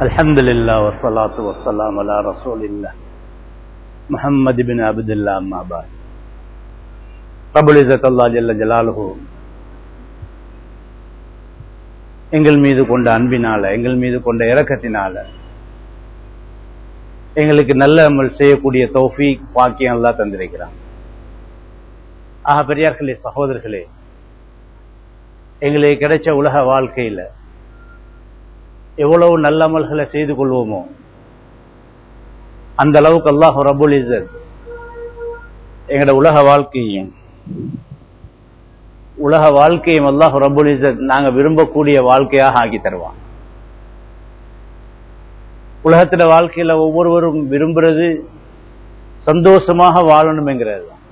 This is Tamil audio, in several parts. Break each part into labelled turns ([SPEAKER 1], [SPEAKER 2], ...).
[SPEAKER 1] الحمد لله والصلاة والسلام على رسول الله محمد بن عبد الله أما بعد ரபுல் இசத் அல்லா ஜல்ல ஜலாலுஹு எங்கள் மீது கொண்ட அன்பினால எங்கள் மீது கொண்ட இரக்கத்தினால எங்களுக்கு நல்ல அமல் செய்யக்கூடிய தௌஃபீக் பாக்கியம் எல்லாம் தந்திருக்கிறான் ஆக பெரியார்களே சகோதரர்களே எங்களுக்கு கிடைச்ச உலக வாழ்க்கையில எவ்வளவு நல்ல அமல்களை செய்து கொள்வோமோ அந்த அளவுக்கு அல்லாஹ் ரபுல் இசத் எங்களோட உலக வாழ்க்கையும் உலக வாழ்க்கையும் அல்லாஹ் ரபுல் இசத் நாங்க விரும்பக்கூடிய வாழ்க்கையாக ஆக்கி தருவான் உலகத்துல வாழ்க்கையில ஒவ்வொருவரும் விரும்புறது சந்தோஷமாக வாழணும்ங்கிறது தான்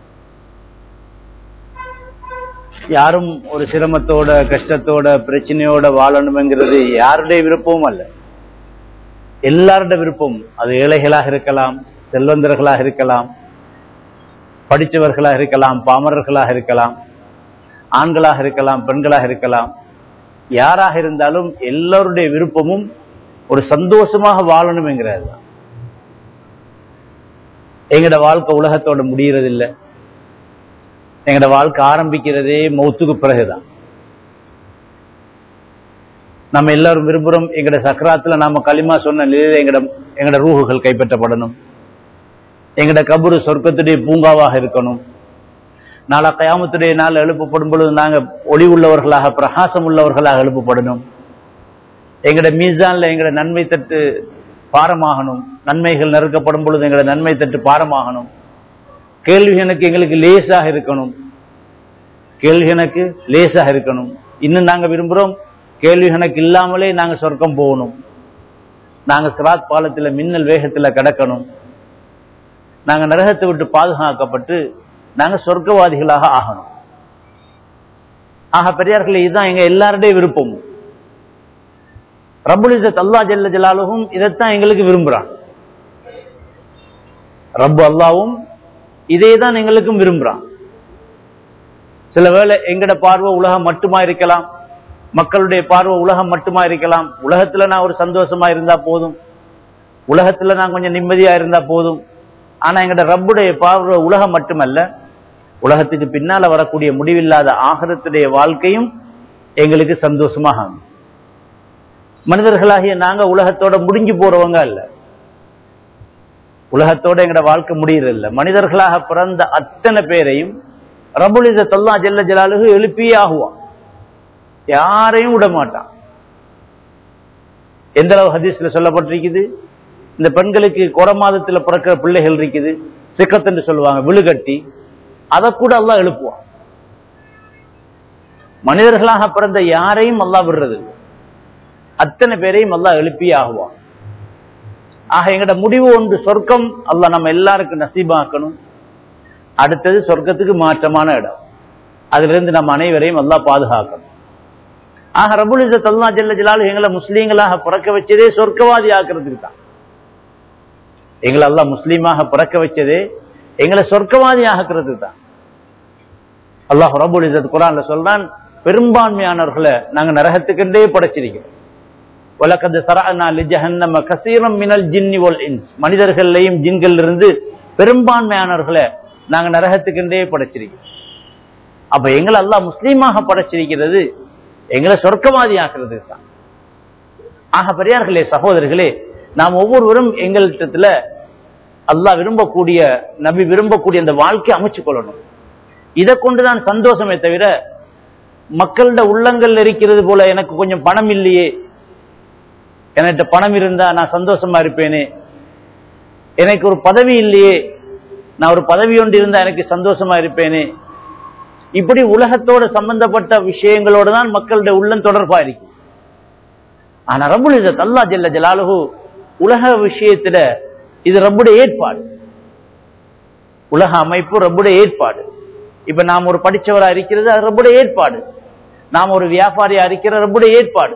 [SPEAKER 1] யாரும் ஒரு சிரமத்தோட கஷ்டத்தோட பிரச்சனையோட வாழணுங்கிறது யாருடைய விருப்பமும் அல்ல எல்லாருடைய விருப்பம் அது ஏழைகளாக இருக்கலாம் செல்வந்தர்களாக இருக்கலாம் படித்தவர்களாக இருக்கலாம் பாமரர்களாக இருக்கலாம் ஆண்களாக இருக்கலாம் பெண்களாக இருக்கலாம் யாராக இருந்தாலும் எல்லோருடைய விருப்பமும் ஒரு சந்தோஷமாக வாழணும்ங்கிறது தான் எங்கட வாழ்க்கை உலகத்தோட முடியறதில்லை எங்கட வாழ்க்கை ஆரம்பிக்கிறதே மௌத்துக்கு பிறகுதான் நம்ம எல்லாரும் விரும்புறோம் எங்கட சக்கராத்துல நாம களிமா சொன்ன நிலையில எங்கட எங்கட ரூகுகள் கைப்பற்றப்படணும் எங்கட கபுரு சொர்க்கத்துடைய பூங்காவாக இருக்கணும் நாளா கயாமத்துடைய நாள் எழுப்பப்படும் பொழுது நாங்க ஒளி உள்ளவர்களாக பிரகாசம் உள்ளவர்களாக எழுப்பப்படணும் எங்கட மீசான்ல எங்கட நன்மை தட்டு பாரமாகணும் நன்மைகள் நெருக்கப்படும் பொழுது எங்கட நன்மை தட்டு பாரமாகணும் கேள்வி எனக்கு எங்களுக்கு லேசாக இருக்கணும் கேள்வி எனக்கு லேசாக இருக்கணும் இன்னும் நாங்க விரும்புறோம் கேள்வி கணக்கு இல்லாமலே நாங்க சொர்க்கம் போகணும் நாங்க சிராத் பாலத்துல மின்னல் வேகத்துல கிடக்கணும் நாங்க நரகத்தை விட்டு பாதுகாக்கப்பட்டு நாங்க சொர்க்கவாதிகளாக ஆகணும் ஆக பெரியார்களே இதுதான் எங்க எல்லாருடைய விருப்பம் ரபுலிசத் அல்லா ஜல்ல ஜலாலுகும் இதைத்தான் எங்களுக்கு விரும்புறான் ரப்பு அல்லாவும் இதே தான் எங்களுக்கும் விரும்புறான் சில வேளை எங்கட பார்வை உலகம் மட்டுமா இருக்கலாம் மக்களுடைய பார்வை உலகம் மட்டுமா இருக்கலாம் உலகத்துல நான் ஒரு சந்தோஷமா இருந்தா போதும் உலகத்துல நான் கொஞ்சம் நிம்மதியா இருந்தா போதும் ஆனா எங்கட ரப்புடைய பார்வை உலகம் மட்டுமல்ல உலகத்துக்கு பின்னால வரக்கூடிய முடிவில்லாத ஆகரத்துடைய வாழ்க்கையும் எங்களுக்கு சந்தோஷமாக மனிதர்களாகிய நாங்க உலகத்தோட முடிஞ்சு போறவங்க அல்ல உலகத்தோட எங்கட வாழ்க்கை முடியறதில்ல மனிதர்களாக பிறந்த அத்தனை பேரையும் ரபுலிச தொல்லா ஜெல்ல ஜலாலுகு எழுப்பியே ஆகுவான் யாரையும் விட மாட்டான் எந்த அளவு ஹதீஸ்ல சொல்லப்பட்டிருக்குது இந்த பெண்களுக்கு கொர மாதத்துல பிறக்கிற பிள்ளைகள் இருக்குது சிக்கத்துன்னு சொல்லுவாங்க விழுகட்டி அதை கூட அல்லா எழுப்புவான் மனிதர்களாக பிறந்த யாரையும் அல்லா விடுறது அத்தனை பேரையும் அல்லா எழுப்பியே ஆகுவான் ஆக எங்கட முடிவு ஒன்று சொர்க்கம் அல்ல நம்ம எல்லாருக்கும் நசீபாக்கணும் அடுத்தது சொர்க்கத்துக்கு மாற்றமான இடம் அதுல இருந்து நம்ம அனைவரையும் அல்லா பாதுகாக்கணும் ஆக ரபுல் இசத் அல்லா ஜல்ல ஜலாலு எங்களை முஸ்லீம்களாக பிறக்க வச்சதே சொர்க்கவாதி ஆக்குறதுக்கு தான் எங்களை அல்லா முஸ்லீமாக பிறக்க வச்சதே எங்களை சொர்க்கவாதி ஆக்குறதுக்கு தான் அல்லாஹ் ரபுல் இசத் குரான்ல சொல்றான் பெரும்பான்மையானவர்களை நாங்க நரகத்துக்கென்றே படைச்சிருக்கிறோம் உலகது சரஅனா லிஜஹன்னம கசீரம் மினல் ஜின்னி ஒல் இன்ஸ் மனிதர்களையும் ஜின்கள் இருந்து பெரும்பான்மையானவர்களை நாங்க நரகத்துக்கென்றே படைச்சிருக்கிறோம் அப்ப எங்களை எல்லாம் முஸ்லீமாக படைச்சிருக்கிறது எங்களை சொர்க்கவாதி ஆக்குறது தான் ஆக பெரியார்களே சகோதரர்களே நாம் ஒவ்வொருவரும் எங்களிடத்துல அல்லாஹ் விரும்பக்கூடிய நபி விரும்பக்கூடிய அந்த வாழ்க்கையை அமைச்சு கொள்ளணும் இதை கொண்டுதான் சந்தோஷமே தவிர மக்களோட உள்ளங்கள் இருக்கிறது போல எனக்கு கொஞ்சம் பணம் இல்லையே என்கிட்ட பணம் இருந்தா நான் சந்தோஷமா இருப்பேனே எனக்கு ஒரு பதவி இல்லையே நான் ஒரு பதவி ஒன்று இருந்தா எனக்கு சந்தோஷமா இருப்பேனே இப்படி உலகத்தோட சம்பந்தப்பட்ட விஷயங்களோட தான் மக்களுடைய உள்ளம் தொடர்பா இருக்கு ஆனா ரபுல் இசத் அல்லா ஜல்ல ஜலாலுஹு உலக விஷயத்துல இது ரப்புடைய ஏற்பாடு உலக அமைப்பு ரப்புடைய ஏற்பாடு இப்ப நாம் ஒரு படிச்சவரா இருக்கிறது அது ரப்புடைய ஏற்பாடு நாம் ஒரு வியாபாரியா இருக்கிற ரப்புடைய ஏற்பாடு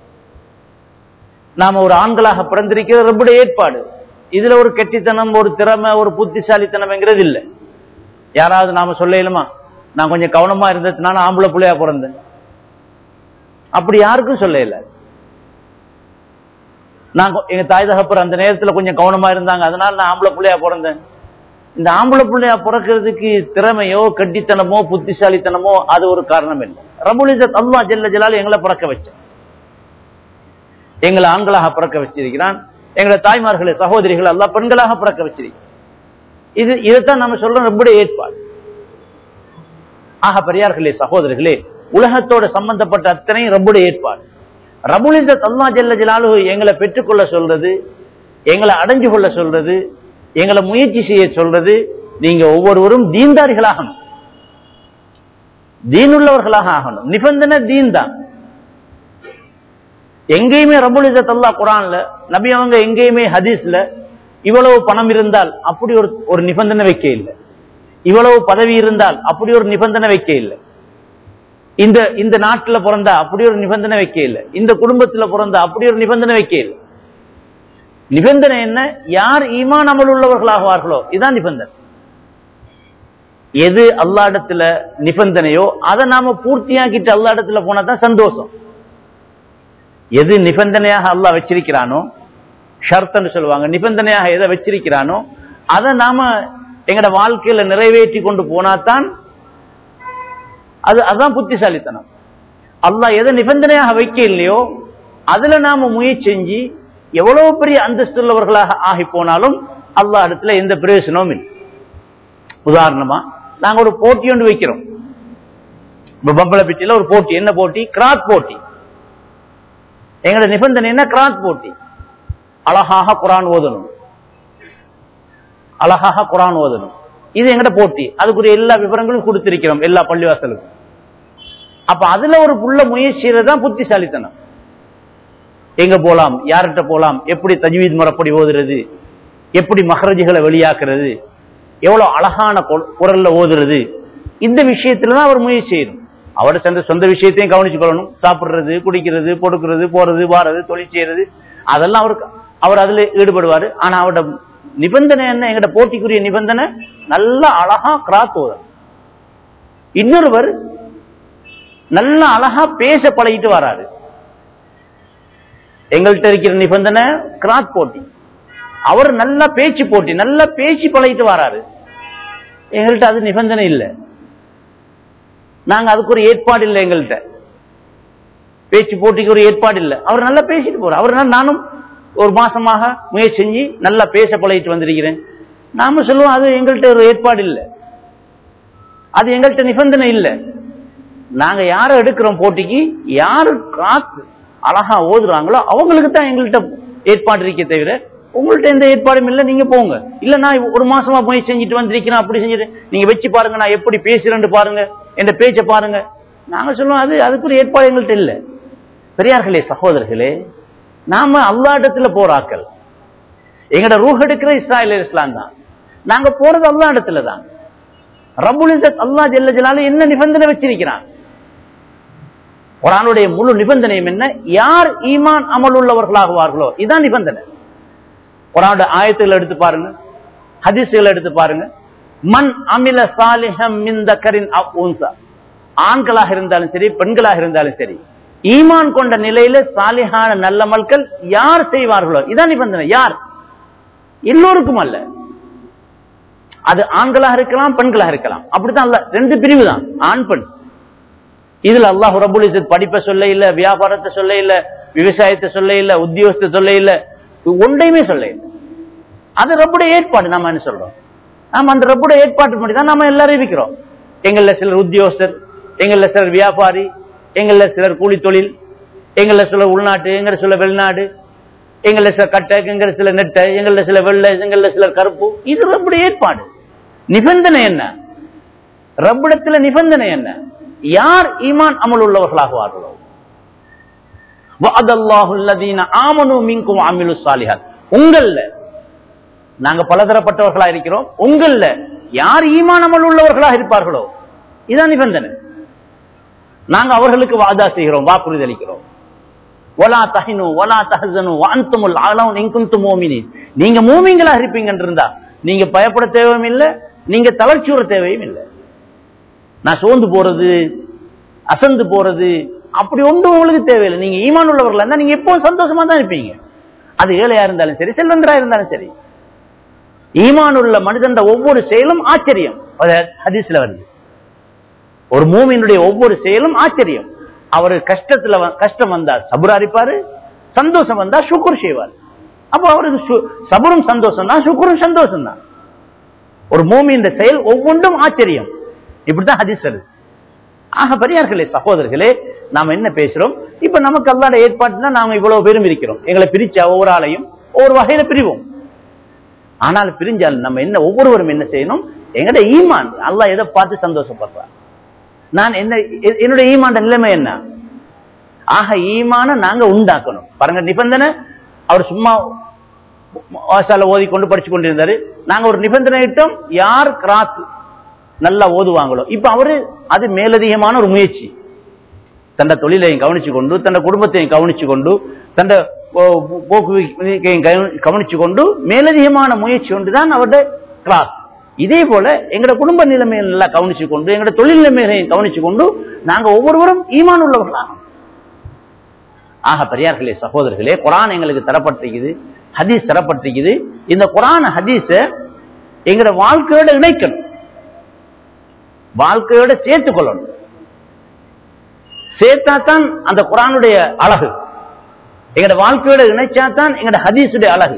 [SPEAKER 1] நாம ஒரு ஆண்களாக பிறந்திருக்கிற ரப்புடைய ஏற்பாடு இதுல ஒரு கெட்டித்தனம் ஒரு திறமை ஒரு புத்திசாலித்தனம்ங்கிறது இல்லை யாராவது நாம சொல்ல இயலுமா நான் கொஞ்சம் கவனமா இருந்ததுனால ஆம்பளை பிள்ளையா பிறந்தேன் அப்படி யாருக்கும் சொல்ல இல்லை நான் கொ- எங்க தாய் தகப்பர் அந்த நேரத்துல கொஞ்சம் கவனமா இருந்தாங்க அதனால நான் ஆம்பளை பிள்ளையா பிறந்தேன் இந்த ஆம்பளை பிள்ளையா பிறக்கிறதுக்கு திறமையோ கட்டித்தனமோ புத்திசாலித்தனமோ அது ஒரு காரணம் இல்லை ரபுலிசத் அல்லா ஜெல்ல ஜலால் எங்களை பிறக்க வச்சான் எங்களை ஆண்களாக பிறக்க வச்சிருக்கிறான் எங்களை தாய்மார்களை சகோதரிகள் எல்லாம் பெண்களாக பிறக்க வச்சிருக்கிறான் இது இதைத்தான் நம்ம சொல்றோம் ரொம்ப ஏற்பாடு ஆக பெரியார்களே சகோதரர்களே உலகத்தோட சம்பந்தப்பட்ட அத்தனையும் ரப்புடைய ஏற்பாடு ரபுலிசத் அல்லா ஜெல்ல ஜலாலு எங்களை பெற்றுக்கொள்ள சொல்றது எங்களை அடைஞ்சு கொள்ள சொல்றது எங்களை முயற்சி செய்ய சொல்றது நீங்க ஒவ்வொருவரும் தீன்தாரிகளாகணும் தீனுள்ளவர்களாக ஆகணும் நிபந்தனை தீன் தான் எங்கேயுமே ரபுலிசத் அல்லா குரான்ல நபி அவங்க எங்கேயுமே ஹதீஸ்ல இவ்வளவு பணம் இருந்தால் அப்படி ஒரு ஒரு நிபந்தனை வைக்க இல்லை இவ்வளவு பதவி இருந்தால் அப்படி ஒரு நிபந்தனை வைக்க இல்லை இந்த இந்த நாட்டுல பிறந்தா அப்படி ஒரு நிபந்தனை வைக்க இல்லை இந்த குடும்பத்துல பிறந்தா அப்படி ஒரு நிபந்தனை வைக்க இல்லை நிபந்தனை என்ன யார் ஈமான் அமல் உள்ளவர்களாகுவார்களோ இதுதான் நிபந்தனை எது அல்லாடத்துல நிபந்தனையோ அதை நாம பூர்த்தியாக்கிட்டு அல்லாடத்துல போனா தான் சந்தோஷம் எது நிபந்தனையாக அல்லாஹ் வச்சிருக்கிறானோ ஷர்த்தன்னு சொல்லுவாங்க நிபந்தனையாக எதை வச்சிருக்கிறானோ அதை நாம எங்கட வாழ்க்கையில நிறைவேற்றி கொண்டு போனாதான் அது அதான் புத்திசாலித்தனம் அல்லாஹ் எதை நிபந்தனையாக வைக்க இல்லையோ அதுல நாம முயற்சி செஞ்சு எவ்வளவு பெரிய அந்தஸ்துள்ளவர்களாக ஆகி போனாலும் அல்லாஹ் இடத்துல எந்த பிரயோசனமும் இல்லை உதாரணமா நாங்க ஒரு போட்டி ஒன்று வைக்கிறோம் இப்ப பம்பளப்பிட்டியில ஒரு போட்டி என்ன போட்டி கிராத் போட்டி எங்களோட நிபந்தனை என்ன கிராத் போட்டி அழகாக குரான் ஓதணும் அழகாக குரான் ஓதணும் இது எங்கட போட்டி அதுக்குரிய எல்லா விவரங்களும் கொடுத்திருக்கிறோம் எல்லா பள்ளிவாசலுக்கும் அப்ப அதுல ஒரு புள்ள முயற்சியில தான் புத்திசாலித்தனம் எங்க போலாம் யார்கிட்ட போலாம் எப்படி தஜ்வீத் முறைப்படி ஓதுறது எப்படி மஹரஜுகளை வெளியாக்குறது எவ்வளவு அழகான கொ- குரல்ல ஓதுறது இந்த விஷயத்துல தான் அவர் முயற்சி செய்யணும் அவரோட சொந்த சொந்த விஷயத்தையும் கவனிச்சு கொள்ளணும் சாப்பிடுறது குடிக்கிறது பொடுக்கிறது போறது வாரது தொழில் செய்யறது அதெல்லாம் அவருக்கு அவர் அதுல ஈடுபடுவாரு ஆனா அவரோட நிபந்தனை என்ன எங்கட போட்டிக்குரிய நிபந்தனை நல்ல அழகா கிராத் ஓதணும் இன்னொருவர் நல்ல அழகா பேச பழகிட்டு வராரு எங்கள்கிட்ட இருக்கிற நிபந்தனை கிராத் போட்டி அவர் நல்ல பேச்சு போட்டி நல்ல பேச்சு பழகிட்டு வராரு எங்கள்கிட்ட அது நிபந்தனை இல்லை நாங்க அதுக்கு ஒரு ஏற்பாடு இல்லை எங்கள்கிட்ட பேச்சு போட்டிக்கு ஒரு ஏற்பாடு இல்லை அவர் நல்லா பேசிட்டு போறார் அவர் நான் நானும் ஒரு மாசமாக முயற்சி செஞ்சு நல்லா பேச பழகிட்டு வந்திருக்கிறேன் நாம சொல்லுவோம் அது எங்கள்கிட்ட ஒரு ஏற்பாடு இல்லை அது எங்கள்கிட்ட நிபந்தனை இல்லை நாங்க யாரை எடுக்கிறோம் போட்டிக்கு யாரு காத்து அழகா ஓதுறாங்களோ அவங்களுக்கு தான் எங்கள்கிட்ட ஏற்பாடு இருக்கே தவிர உங்கள்ட்ட எந்த ஏற்பாடும் இல்லை நீங்க போங்க இல்ல நான் ஒரு மாசமா முயற்சி செஞ்சுட்டு வந்திருக்கிறேன் அப்படி செஞ்சுட்டு நீங்க வச்சு பாருங்க நான் எப்படி பேசுறேன்னு பாருங்க என் பேச்சை பாருங்க நாங்க சொல்லுவோம் அது அதுக்கு ஒரு ஏற்பாடு எங்கள்கிட்ட இல்லை பெரியார்களே சகோதரர்களே நாம அல்லாடத்துல போராக்கள் எங்கட ரூஹ் எடுக்கிற இஸ்ராயல் இஸ்லாம் தான் நாங்க போறது அல்லா இடத்துல தான் ரபுல் இசத் அல்லா ஜெல்ல ஜலாலு என்ன நிபந்தனை வச்சிருக்கிறான் குரானுடைய முழு நிபந்தனையும் என்ன யார் ஈமான் அமல் உள்ளவர்களாகுவார்களோ இதான் நிபந்தனை குரானுடைய ஆயத்துகளை எடுத்து பாருங்க ஹதீசுகளை எடுத்து பாருங்க மண் அமில சாலிஹம் மிந்த கரின் ஆண்களாக இருந்தாலும் சரி பெண்களாக இருந்தாலும் சரி ஈமான் கொண்ட நிலையில சாலிஹான நல்ல மக்கள் யார் செய்வார்களோ இதான் நிபந்தனை யார் எல்லோருக்கும் அல்ல அது ஆண்களாக இருக்கலாம் பெண்களாக இருக்கலாம் அப்படித்தான் அல்ல ரெண்டு பிரிவு தான் ஆண் பெண் இதுல அல்லாஹ் ரபுல் இஸ்ஸத் படிப்பை சொல்ல இல்ல வியாபாரத்தை சொல்ல இல்ல விவசாயத்தை சொல்ல இல்ல உத்தியோகத்தை சொல்ல இல்ல ஒன்றையுமே சொல்ல இல்ல அது ரப்புடைய ஏற்பாடு நாம என்ன சொல்றோம் நாம அந்த ரப்புடைய ஏற்பாட்டு படி தான் நாம எல்லாரும் இருக்கிறோம் எங்கள்ல சிலர் உத்தியோகஸ்தர் எங்கள்ல சிலர் வியாபாரி எங்கள்ல சிலர் கூலி தொழில் எங்கள்ல சிலர் உள்நாட்டு எங்கள்ல சிலர் வெளிநாடு எங்கள்ல சில கட்டை எங்கள்ல சில நெட்டை எங்கள்ல சில வெள்ளை எங்கள்ல சிலர் கருப்பு இது ரப்புடைய ஏற்பாடு நிபந்தனை என்ன ரப்பிடத்துல நிபந்தனை என்ன யார் ஈமான் அமல் உள்ளவர்களாகுவார்களோ உங்கள்ல நாங்க பலதரப்பட்டவர்களா இருக்கிறோம் உங்கள்ல யார் ஈமான் அமல் உள்ளவர்களாக இருப்பார்களோ இதான் நிபந்தனை நாங்க அவர்களுக்கு வாதா செய்கிறோம் வாக்குறுதி அளிக்கிறோம் ஒலா தஹினு ஒலா தஹசனு வான்துமுல் ஆலம் எங்குந்து மோமினி நீங்க மூமிங்களா இருப்பீங்க இருந்தா நீங்க பயப்பட தேவையும் இல்லை நீங்க தளர்ச்சியுற தேவையும் இல்லை நான் சோர்ந்து போறது அசந்து போறது அப்படி ஒன்றும் உங்களுக்கு தேவையில்லை நீங்க ஈமான் உள்ளவர்களா இருந்தா நீங்க எப்பவும் சந்தோஷமா தான் இருப்பீங்க அது ஏழையா இருந்தாலும் சரி செல்வந்தரா இருந்தாலும் சரி ஈமான் உள்ள மனிதன் ஒவ்வொரு செயலும் ஆச்சரியம் அது ஹதீஸ்ல வருது ஒரு மூமியினுடைய ஒவ்வொரு செயலும் ஆச்சரியம் அவரு கஷ்டத்துல வ- கஷ்டம் வந்தா சபுராரிப்பாரு சந்தோஷம் வந்தா சுக்குர் செய்வார் அப்போ அவருக்கு சு- சபுரும் சந்தோஷம் தான் சுக்குரும் சந்தோஷம் தான் ஒரு மூமியின் செயல் ஒவ்வொன்றும் ஆச்சரியம் இப்படித்தான் ஹதீஸ் வருது ஆக பெரியார்களே சகோதரர்களே நாம என்ன பேசுறோம் இப்ப நமக்கு அல்லாட ஏற்பாட்டுனா நாம இவ்வளவு பேரும் இருக்கிறோம் எங்களை பிரிச்சா ஒவ்வொரு ஆளையும் ஒவ்வொரு வகையில பிரிவோம் ஆனால் பிரிஞ்சால் நம்ம என்ன ஒவ்வொருவரும் என்ன செய்யணும் எங்கட ஈமான் அல்லாஹ் எதை பார்த்து சந்தோஷப்படுறான் நான் என்ன எ- என்னுடைய ஈமான் நிலைமை என்ன ஆக ஈமான நாங்க உண்டாக்கணும் பாருங்க நிபந்தனை அவர் சும்மா வாசால ஓதி கொண்டு படிச்சு கொண்டிருந்தாரு நாங்க ஒரு நிபந்தனை இட்டோம் யார் கிராத் நல்லா ஓதுவாங்களோ இப்ப அவரு அது மேலதிகமான ஒரு முயற்சி தன்னை தொழிலையும் கவனிச்சு கொண்டு தன்னை குடும்பத்தையும் கவனிச்சு கொண்டு தன்னை போ- போக்குவரத்தையும் கவனி- கவனிச்சு கொண்டு மேலதிகமான முயற்சி ஒன்றுதான் அவருடைய கிளாஸ் இதே போல எங்கட குடும்ப நிலைமையை நல்லா கவனிச்சு கொண்டு எங்கட தொழில் நிலைமைகளையும் கவனிச்சு கொண்டு நாங்க ஒவ்வொருவரும் ஈமான் உள்ளவர்களாகும் ஆக பெரியார்களே சகோதரர்களே குரான் எங்களுக்கு தரப்பட்டிருக்குது ஹதீஸ் தரப்பட்டிருக்குது இந்த குரான் ஹதீஸ எங்கட வாழ்க்கையோட இணைக்கணும் வாழ்க்கையோட சேர்த்துக் கொள்ளணும் சேர்த்தாதான் அந்த குரானுடைய அழகு எங்கட வாழ்க்கையோட இணைச்சாதான் எங்கட ஹதீஸுடைய அழகு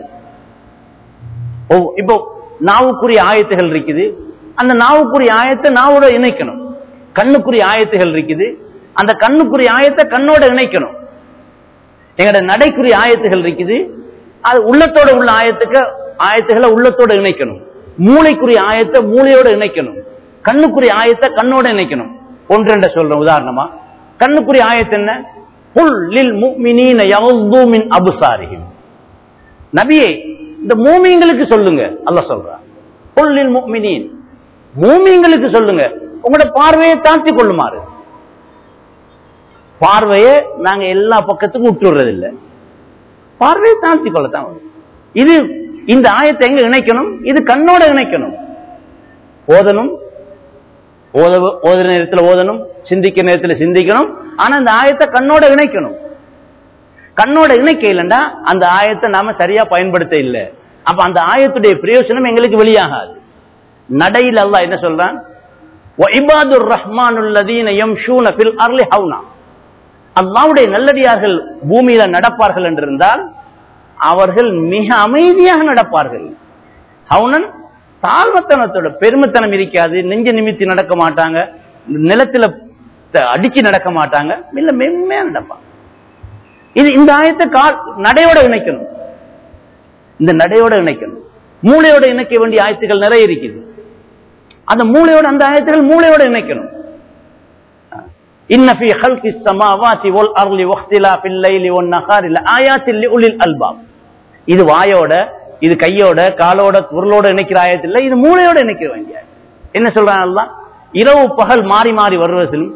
[SPEAKER 1] ஓ, இப்போ நாவுக்குரிய ஆயத்துகள் இருக்குது அந்த நாவுக்குரிய ஆயத்தை நாவோட இணைக்கணும் கண்ணுக்குரிய ஆயத்துகள் இருக்குது அந்த கண்ணுக்குரிய ஆயத்தை கண்ணோட இணைக்கணும் எங்கட நடைக்குரிய ஆயத்துகள் இருக்குது அது உள்ளத்தோட உள்ள ஆயத்துக்கு ஆயத்துகளை உள்ளத்தோட இணைக்கணும் மூளைக்குரிய ஆயத்தை மூளையோட இணைக்கணும் கண்ணுக்குரிய ஆயத்தை கண்ணோட இணைக்கணும் ஒன்றெண்ட சொல்றேன் உதாரணமா கண்ணுக்குரிய ஆயத்து என்ன புல் லில் முஃமினீன யகுது மின் அபுசாரிஹிம் நபியே இந்த மூமிங்களுக்கு சொல்லுங்க அல்லாஹ் சொல்றான் புல் லில் முஃமினீன் மூமிங்களுக்கு சொல்லுங்க உங்களோட பார்வையை தாழ்த்தி கொள்ளுமாறு பார்வையை நாங்க எல்லா பக்கத்துக்கும் விட்டுறது இல்ல பார்வையை தாழ்த்தி கொள்ளத்தான் வரும். இது இந்த ஆயத்தை எங்க இணைக்கணும் இது கண்ணோட இணைக்கணும் ஓதணும் ஓத ஓதுற நேரத்தில் ஓதணும் சிந்திக்கிற நேரத்தில் சிந்திக்கணும் ஆனா அந்த ஆயத்தை கண்ணோட இணைக்கணும் கண்ணோட இணைக்க இல்லைண்டா அந்த ஆயத்தை நாம சரியா பயன்படுத்த இல்லை அப்ப அந்த ஆயத்துடைய பிரயோஜனம் எங்களுக்கு வெளியாகாது நடையில் அல்லாஹ் என்ன சொல்றான் வஇபாதுர் ரஹ்மானுல்லதீன யம்ஷூன ஃபில் அர்லி ஹவுனா அல்லாஹ்வுடைய நல்லடியார்கள் பூமியில நடப்பார்கள் என்றிருந்தால் அவர்கள் மிக அமைதியாக நடப்பார்கள் ஹவுனன் தாழ்வத்தனத்தோட பெருமைத்தனம் இருக்காது நெஞ்ச நிமித்தி நடக்க மாட்டாங்க நிலத்துல த- அடிச்சு நடக்க மாட்டாங்க இல்ல மென்மையா நடப்பாங்க இது இந்த ஆயத்தை கால் நடையோட இணைக்கணும் இந்த நடையோட இணைக்கணும் மூளையோட இணைக்க வேண்டிய ஆயத்துகள் நிறைய இருக்குது அந்த மூளையோட அந்த ஆயத்துகள் மூளையோட இணைக்கணும் இன்ன ஃபீ ஹல்கி ஸமாவாதி வல் அர்லி வக்திலாஃபில் லைலி வன் நஹாரி லஆயாத்தின் லிஉலில் அல்பாப் இது வாயோட இது கையோட காலோட குரலோட இணைக்கிற ஆயத்து இல்ல இது மூளையோட இணைக்கிற வேண்டிய ஆயத்து. என்ன சொல்றான் அல்லாஹ் இரவு பகல் மாறி மாறி வருவதிலும்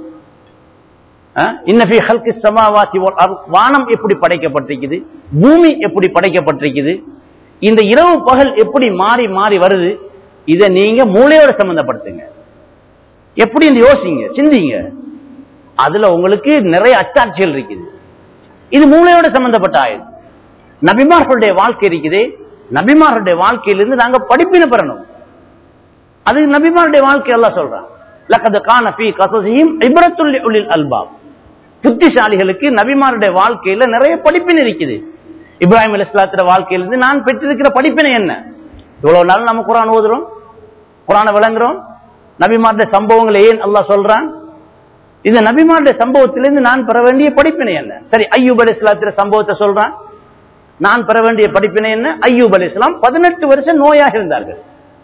[SPEAKER 1] இன்னபி ஹல்கி சமாவாத்தி வல் அர்த் வானம் எப்படி படைக்கப்பட்டிருக்குது பூமி எப்படி படைக்கப்பட்டிருக்குது இந்த இரவு பகல் எப்படி மாறி மாறி வருது இதை நீங்க மூளையோட சம்பந்தப்படுத்துங்க எப்படி யோசிங்க சிந்திங்க அதுல உங்களுக்கு நிறைய அச்சாட்சிகள் இருக்குது இது மூளையோட சம்பந்தப்பட்ட ஆயுது நபிமார்களுடைய வாழ்க்கை இருக்குது நபிமார்களுடைய வாழ்க்கையிலிருந்து நாங்க படிப்பினை பெறணும் அது நபிமாருடைய வாழ்க்கை எல்லாம் சொல்றான் லக்கது கான ஃபீ கசசியும் இப்ரத்துல் உலில் அல்பாப் புத்திசாலிகளுக்கு நபிமாருடைய வாழ்க்கையில நிறைய படிப்பினை இருக்குது இப்ராஹிம் அலிஸ்லாத்திர வாழ்க்கையிலிருந்து நான் பெற்றிருக்கிற படிப்பினை என்ன இவ்வளவு நாள் நம்ம குரான் ஓதுறோம் குரானை விளங்குறோம் நபிமாருடைய சம்பவங்களை ஏன் அல்லாஹ் சொல்றான் இந்த நபிமாருடைய சம்பவத்திலிருந்து நான் பெற வேண்டிய படிப்பினை என்ன சரி ஐயூப் அலி இஸ்லாத்திர சம்பவத்தை சொல்றான் நான் பெற வேண்டிய படிப்பினை என்ன ஐயூப் அலி இஸ்லாம் பதினெட்டு வருஷம் நோயாக இருந்தார்கள்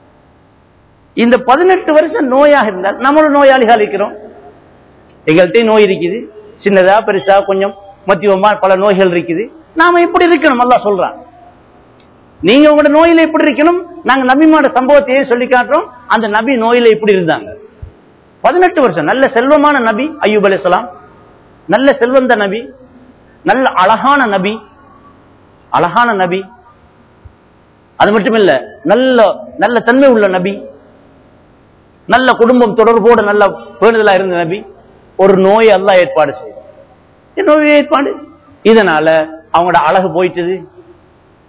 [SPEAKER 1] இந்த பதினெட்டு வருஷம் நோயாக இருந்தால் நம்மளும் நோயாளிகள் இருக்கிறோம் எங்கள்கிட்ட நோய் இருக்குது சின்னதா பெருசா கொஞ்சம் மத்தியமா பல நோய்கள் இருக்குது நாம இப்படி இருக்கணும் அல்லாஹ் சொல்றான் நீங்க உங்களோட நோயில எப்படி இருக்கணும் நாங்க நபிமாட சம்பவத்தையே சொல்லி காட்டுறோம் அந்த நபி நோயில இப்படி இருந்தாங்க பதினெட்டு வருஷம் நல்ல செல்வமான நபி ஐயூப் அலிஸ்லாம் நல்ல செல்வந்த நபி நல்ல அழகான நபி அழகான நபி அது மட்டும் இல்ல நல்ல நல்ல தன்மை உள்ள நபி நல்ல குடும்பம் தொடர்போடு நல்ல பேணுதலா இருந்த நபி ஒரு நோய் அல்லாஹ் ஏற்பாடு செய்யும் நோய் ஏற்பாடு இதனால அவங்களோட அழகு போயிட்டது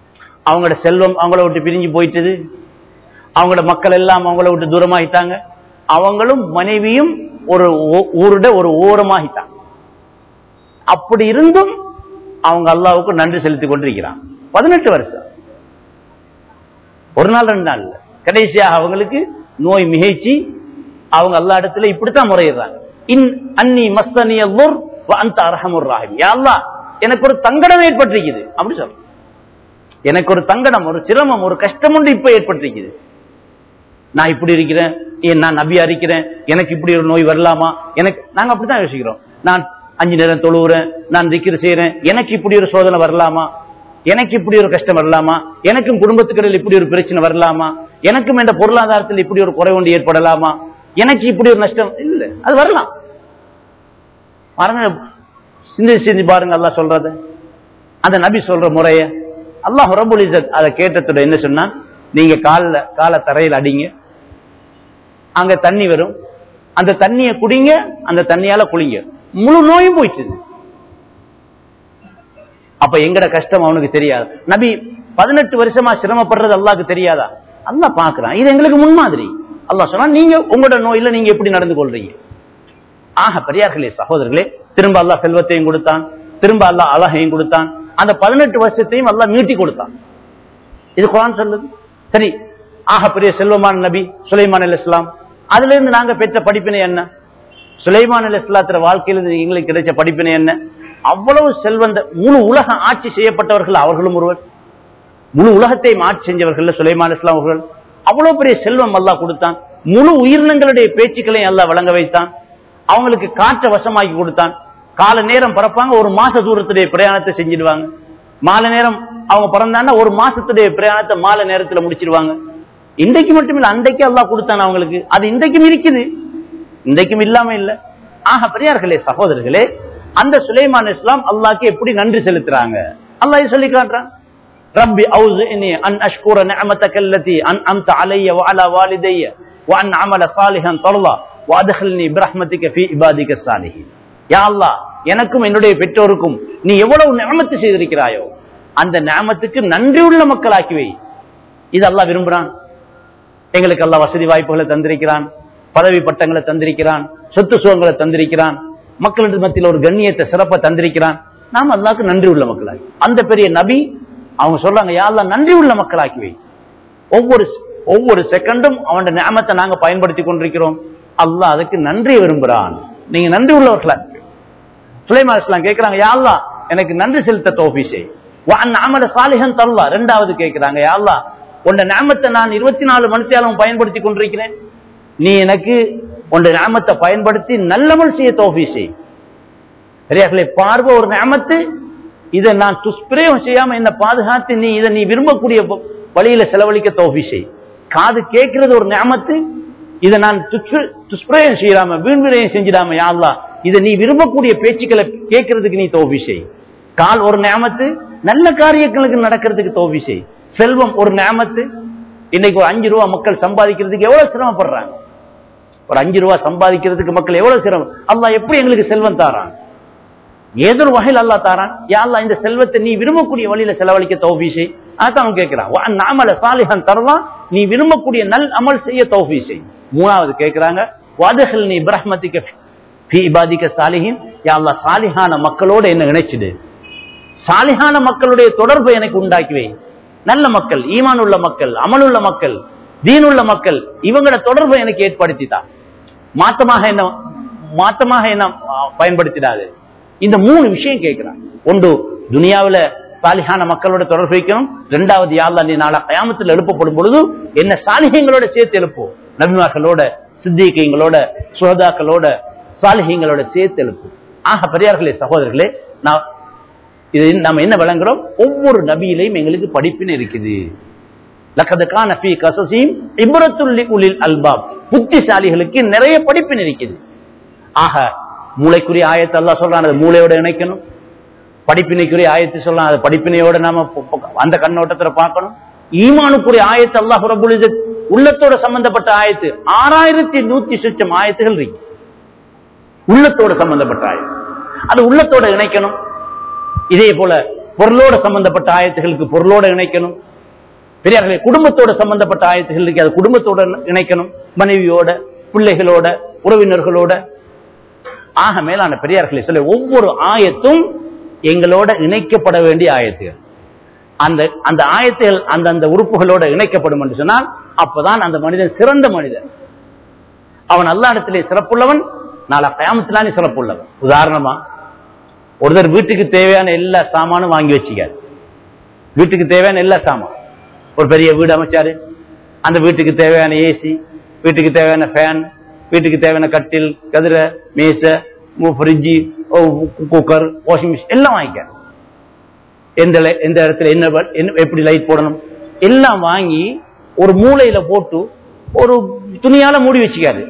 [SPEAKER 1] அவங்களோட செல்வம் அவங்கள விட்டு பிரிஞ்சு போயிட்டது அவங்களோட மக்கள் எல்லாம் அவங்கள விட்டு தூரமாகிட்டாங்க அவங்களும் மனைவியும் ஒரு ஊ- ஊருட ஒரு ஓரமாகிட்டாங்க அப்படி இருந்தும் அவங்க அல்லாவுக்கு நன்றி செலுத்திக் கொண்டிருக்கிறான் பதினெட்டு வருஷம் ஒரு நாள் ரெண்டு நாள் இல்ல. கடைசியாக அவங்களுக்கு நோய் மிகைச்சி அவங்க அல்லா இடத்துல இப்படித்தான் முறையிடுறாங்க இன் அன்னி மஸ்தனி அல்லூர் அந்த அரஹமுர் ராஹிம் யா அல்லாஹ் எனக்கு ஒரு தங்கடம் ஏற்பட்டிருக்குது அப்படி சொல்ற எனக்கு ஒரு தங்கடம் ஒரு சிரமம் ஒரு கஷ்டம் ஒன்று இப்ப ஏற்பட்டிருக்குது நான் இப்படி இருக்கிறேன் ஏன் நான் நபியா இருக்கிறேன் எனக்கு இப்படி ஒரு நோய் வரலாமா எனக்கு நாங்க அப்படித்தான் யோசிக்கிறோம் நான் அஞ்சு நேரம் தொழுவுறேன் நான் திக்கிற செய்யறேன் எனக்கு இப்படி ஒரு சோதனை வரலாமா எனக்கு இப்படி ஒரு கஷ்டம் வரலாமா எனக்கும் குடும்பத்துக்கிடையில் இப்படி ஒரு பிரச்சனை வரலாமா எனக்கும் என்ற பொருளாதாரத்தில் இப்படி ஒரு குறை ஒன்று ஏற்படலாமா எனக்கு இப்படி ஒரு நஷ்டம் இல்ல அது வரலாம் பாருங்க சிந்தி சிந்தி பாருங்க அல்லாஹ் சொல்றது அந்த நபி சொல்ற முறைய அல்லாஹ் ரபுல் இஸ்ஸத் அதை கேட்டதோட என்ன சொன்னா நீங்க கால்ல கால தரையில் அடிங்க அங்க தண்ணி வரும் அந்த தண்ணியை குடிங்க அந்த தண்ணியால குளிங்க முழு நோயும் போயிடுச்சு அப்ப எங்கட கஷ்டம் அவனுக்கு தெரியாது நபி பதினெட்டு வருஷமா சிரமப்படுறது அல்லாஹ்க்கு தெரியாதா அல்லாஹ் பாக்குறான் இது எங்களுக்கு முன்மாதிரி அல்லாஹ் சொன்னா நீங்க உங்களோட நோயில நீங்க எப்படி நடந்து கொள்றீங்க ஆக பெரியார்களே சகோதரர்களே திரும்ப அல்லாஹ் செல்வத்தையும் கொடுத்தான் திரும்ப அல்லாஹ் அழகையும் கொடுத்தான் அந்த பதினெட்டு வருஷத்தையும் அல்லாஹ் நீட்டி கொடுத்தான் இது குரான் சொல்லுது சரி ஆக பெரிய செல்வமான நபி சுலைமான் அலி இஸ்லாம் அதுல இருந்து நாங்க பெற்ற படிப்பினை என்ன சுலைமான் அலி இஸ்லாத்திர வாழ்க்கையிலிருந்து எங்களுக்கு கிடைச்ச படிப்பினை என்ன அவ்வளவு செல்வந்த முழு உலக ஆட்சி செய்யப்பட்டவர்கள் அவர்களும் ஒருவர் முழு உலகத்தையும் ஆட்சி செஞ்சவர்கள் சுலைமான் இஸ்லாம் அவர்கள் அவ்வளவு பெரிய செல்வம் அல்லாஹ் கொடுத்தான் முழு உயிரினங்களுடைய பேச்சுக்களையும் அல்லாஹ் வழங்க வைத்தான் அவங்களுக்கு காற்றை வசமாக்கி கொடுத்தான் கால நேரம் பறப்பாங்க ஒரு மாச தூரத்துடைய பிரயாணத்தை செஞ்சிடுவாங்க மாலை நேரம் அவங்க பிறந்தாங்கன்னா ஒரு மாசத்துடைய பிரயாணத்தை மாலை நேரத்துல முடிச்சிருவாங்க இன்றைக்கு மட்டும் இல்ல அன்றைக்கு அல்லாஹ் கொடுத்தான் அவங்களுக்கு அது இன்றைக்கும் இருக்குது இன்றைக்கும் இல்லாம இல்ல ஆக பெரியார்களே சகோதரர்களே அந்த சுலைமான் இஸ்லாம் அல்லாஹ்க்கு எப்படி நன்றி செலுத்துறாங்க அல்லாஹ் சொல்லி காட்டுறான் ரப்பி அவுசினி அன் அஷ்குர நிஅமதக அல்லதி அன்அம்த அலைய வஅலா வாலிதைய وأن عمل صالحا ترضى وأدخلني برحمتك في عبادك الصالحين யா அல்லாஹ் எனக்கும் என்னுடைய பெற்றோருக்கும் நீ எவ்வளவு நியமத்து செய்திருக்கிறாயோ அந்த நியமத்துக்கு நன்றி உள்ள மக்களாக்கி வை இது அல்லாஹ் விரும்புறான் எங்களுக்கு அல்லாஹ் வசதி வாய்ப்புகளை தந்திருக்கிறான் பதவி பட்டங்களை தந்திருக்கிறான் சொத்து சுகங்களை தந்திருக்கிறான் மக்களின் மத்தியில் ஒரு கண்ணியத்தை சிறப்பை தந்திருக்கிறான் நாம் அல்லாஹ்க்கு நன்றி உள்ள மக்களாக்கி அந்த பெரிய நபி அவங்க சொல்றாங்க யா அல்லாஹ் நன்றி உள்ள மக்களாக்கி வை ஒவ்வொரு ஒவ்வொரு செகண்டும் அவன் நியமத்தை நாங்க பயன்படுத்தி கொண்டிருக்கிறோம் அல்லாஹ் அதுக்கு நன்றி விரும்புறான் நீங்க நன்றி உள்ளவர்களா சுலைமா இஸ்லாம் கேட்கிறாங்க யா அல்லாஹ் எனக்கு நன்றி செலுத்த தோபிசை அமல சாலிஹன் தல்லா ரெண்டாவது கேட்கிறாங்க யா அல்லாஹ் உன்ட நியமத்தை நான் இருபத்தி நாலு மணித்தியாலும் பயன்படுத்தி கொண்டிருக்கிறேன் நீ எனக்கு உன்ட நியமத்தை பயன்படுத்தி நல்லமல் செய்ய தோபிசை சரியார்களே பார்வை ஒரு நியமத்து இதை நான் துஷ்பிரயோகம் செய்யாம என்ன பாதுகாத்து நீ இதை நீ விரும்பக்கூடிய வ- வழியில செலவழிக்க தோபிசை காது கேட்கிறது ஒரு நியமத்து இதை நான் துஷ்பிர- துஷ்பிரயோகம் செய்யாம வீண் விரயம் செஞ்சிடாம யா அல்லாஹ் இதை நீ விரும்பக்கூடிய பேச்சுக்களை கேட்கறதுக்கு நீ தோபிசை கால் ஒரு நியமத்து நல்ல காரியங்களுக்கு நடக்கிறதுக்கு தோபிசை செல்வம் ஒரு நியமத்து இன்னைக்கு ஒரு அஞ்சு ரூபா மக்கள் சம்பாதிக்கிறதுக்கு எவ்வளவு சிரமப்படுறாங்க ஒரு அஞ்சு ரூபா சம்பாதிக்கிறதுக்கு மக்கள் எவ்வளவு சிரமம் அல்லாஹ் எப்படி எங்களுக்கு செல்வம் தாரான் ஏதோ ஒரு வகையில் அல்லா தாரான் யா அல்லாஹ் இந்த செல்வத்தை நீ விரும்பக்கூடிய வழியில செலவழிக்க தௌஃபீஸை அதான் அவன் கேட்கிறான் வா நாமல சாலிஹன் தரலாம் நீ விரும்பக்கூடிய நல் அமல் செய்ய தௌஃபீஸை மூணாவது கேட்கிறாங்க வாதகல் நீ பிரஹ்மதிக்க ஃபி இபாதிக்க சாலிஹின் யா அல்லாஹ் சாலிஹான மக்களோட என்ன இணைச்சிடு சாலிஹான மக்களுடைய தொடர்பை எனக்கு உண்டாக்கி வை நல்ல மக்கள் ஈமான் உள்ள மக்கள் அமல் உள்ள மக்கள் தீன் உள்ள மக்கள் இவங்களோட தொடர்பை எனக்கு ஏற்படுத்தித்தா மாத்தமாக என்ன மாத்தமாக என்ன ஆ, பயன்படுத்திடாது இந்த மூணு விஷயம் கேட்கிறான் ஒன்று துனியாவுல சாலிஹான மக்களோட தொடர்பு வைக்கணும் ரெண்டாவது யாழ்லா நீ நாளா கயாமத்தில் எழுப்பப்படும் பொழுது என்ன சாலிஹங்களோட சேர்த்து எழுப்போம் நபிமார்களோட சித்திகங்களோட சுகதாக்களோட சாலிஹங்களோட சேர்த்து எழுப்போம் ஆக பெரியார்களே சகோதரர்களே நான் இது நம்ம என்ன விளங்குறோம் ஒவ்வொரு நபியிலையும் எங்களுக்கு படிப்பினை இருக்குது லக்கது கான ஃபீ கசசீம் இப்ரத்துல் உலில் அல்பாப் புத்திசாலிகளுக்கு நிறைய படிப்பினை இருக்குது ஆக மூளைக்குரிய ஆயத்தை அல்லாஹ் சொல்றான் அது மூளையோட இணைக்கணும் படிப்பினைக்குரிய ஆயத்தை சொல்லலாம் அது படிப்பினையோட நாம பொ- பொ- அந்த கண்ணோட்டத்துல பார்க்கணும் ஈமானுக்குரிய ஆயத்து அல்லாஹ் ரபுல் இஸ்ஸத் உள்ளத்தோட சம்பந்தப்பட்ட ஆயத்து ஆறாயிரத்தி நூத்தி சுச்சம் ஆயத்துகள் இருக்கு உள்ளத்தோட சம்பந்தப்பட்ட ஆயத்து அது உள்ளத்தோட இணைக்கணும் இதே போல பொருளோட சம்பந்தப்பட்ட ஆயத்துகளுக்கு பொருளோட இணைக்கணும் பெரியார்களே குடும்பத்தோட சம்பந்தப்பட்ட ஆயத்துகள் இருக்கு அது குடும்பத்தோட இணைக்கணும் மனைவியோட பிள்ளைகளோட உறவினர்களோட ஆக மேலான பெரியார்களே சொல்ல ஒவ்வொரு ஆயத்தும் எங்களோட இணைக்கப்பட வேண்டிய ஆயத்துகள் அந்த அந்த ஆயத்துகள் அந்த அந்த உறுப்புகளோட இணைக்கப்படும் என்று சொன்னால் அப்பதான் அந்த மனிதன் சிறந்த மனிதன் அவன் அல்லா இடத்திலே சிறப்புள்ளவன் நாளை கயாமத்திலானே சிறப்புள்ளவன் உதாரணமா ஒருத்தர் வீட்டுக்கு தேவையான எல்லா சாமானும் வாங்கி வச்சுக்காரு வீட்டுக்கு தேவையான எல்லா சாமான் ஒரு பெரிய வீடு அமைச்சாரு அந்த வீட்டுக்கு தேவையான ஏசி வீட்டுக்கு தேவையான ஃபேன் வீட்டுக்கு தேவையான கட்டில் கதிரை மேசை ஃப்ரிட்ஜி குக்கர் வாஷிங் மிஷின் எல்லாம் வாங்கிக்காரு எந்த லை- எந்த இடத்துல என்ன வ- என்ன- எப்படி லைட் போடணும் எல்லாம் வாங்கி ஒரு மூலையில போட்டு ஒரு துணியால மூடி வச்சுக்காரு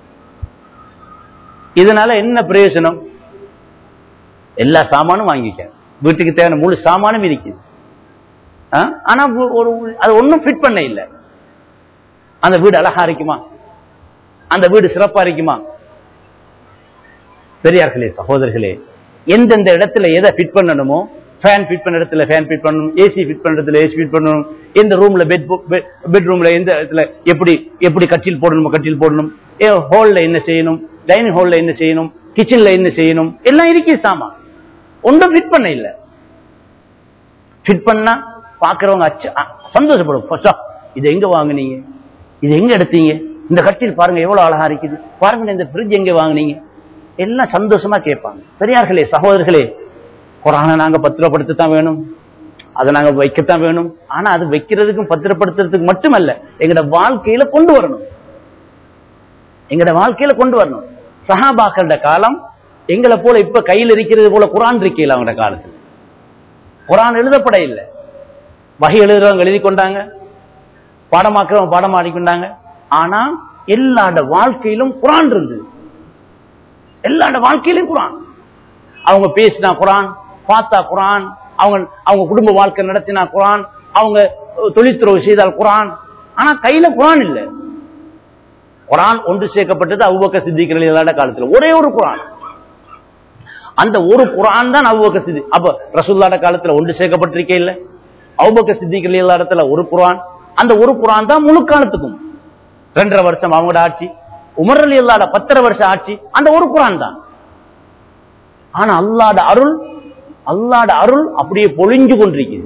[SPEAKER 1] இதனால என்ன பிரயோஜனம் எல்லா சாமானும் வாங்கிக்க வீட்டுக்கு தேவையான முழு சாமானும் இருக்குது ஆ? ஆனா ஒ- ஒரு அது ஒன்றும் ஃபிட் பண்ண இல்லை அந்த வீடு அழகா இருக்குமா அந்த வீடு சிறப்பா இருக்குமா பெரியார்களே சகோதரர்களே எந்தெந்த இடத்துல எதை ஃபிட் பண்ணணுமோ ஃபேன் ஃபிட் பண்ண இடத்துல ஃபேன் ஃபிட் பண்ணணும் ஏசி ஃபிட் பண்ண இடத்துல ஏசி ஃபிட் பண்ணணும் எந்த ரூம்ல பெட் பெட்ரூம்ல எந்த இடத்துல எப்படி எப்படி கட்டில் போடணுமோ கட்டில் போடணும் ஹால்ல என்ன செய்யணும் டைனிங் ஹால்ல என்ன செய்யணும் கிச்சன்ல என்ன செய்யணும் எல்லாம் இருக்கு சாமான் ஒன்றும் ஃபிட் பண்ண இல்லை ஃபிட் பண்ணா பாக்குறவங்க அச்சு அ- சந்தோஷப்படும் "பச்சா, இது எங்க வாங்குனீங்க இது எங்க எடுத்தீங்க இந்த கட்டில் பாருங்க எவ்வளவு அழகா இருக்குது பாருங்க இந்த ஃப்ரிட்ஜ் எங்க வாங்குனீங்க எல்லாம் சந்தோஷமா கேட்பாங்க பெரியார்களே சகோதரர்களே குரானை நாங்க பத்திரப்படுத்தத்தான் வேணும் அதை நாங்க வைக்கத்தான் வேணும் ஆனா அது வைக்கிறதுக்கும் பத்திரப்படுத்துறதுக்கு மட்டுமல்ல எங்கட வாழ்க்கையில கொண்டு வரணும் எங்கட வாழ்க்கையில கொண்டு வரணும் சஹாபாக்களோட காலம் எங்களை போல இப்ப கையில் இருக்கிறது போல குரான் இருக்கையில் அவங்களோட காலத்துல குரான் எழுதப்பட இல்லை வகை எழுதுறவங்க எழுதி கொண்டாங்க பாடமாக்குறவங்க பாடமாடி கொண்டாங்க ஆனா எல்லாட வாழ்க்கையிலும் குரான் இருந்தது எல்லாட வாழ்க்கையிலும் குரான் அவங்க பேசினா குரான் பார்த்தா குரான் அவங்க அவங்க குடும்ப வாழ்க்கை நடத்தினா குரான் அவங்க தொழில்துறவு செய்தால் குரான் ஆனா கையில குரான் இல்லை குரான் ஒன்று சேர்க்கப்பட்டது அவ்வக்க சித்திகள் இல்லாத காலத்துல ஒரே ஒரு குரான் அந்த ஒரு குரான் தான் அவ்வக்க சித்தி அப்ப ரசூல்லாட காலத்துல ஒன்று சேர்க்கப்பட்டிருக்கே இல்ல அவ்வக்க சித்திகள் இல்லாத இடத்துல ஒரு குரான் அந்த ஒரு குரான் தான் முழு காலத்துக்கும் ரெண்டரை வருஷம் அவங்களோட ஆட்சி உமர் அலி அல்லாட பத்தரை வருஷம் ஆட்சி அந்த ஒரு குரான் தான் ஆனா அல்லாட அருள் அல்லாட அருள் அப்படியே பொழிஞ்சு கொண்டிருக்குது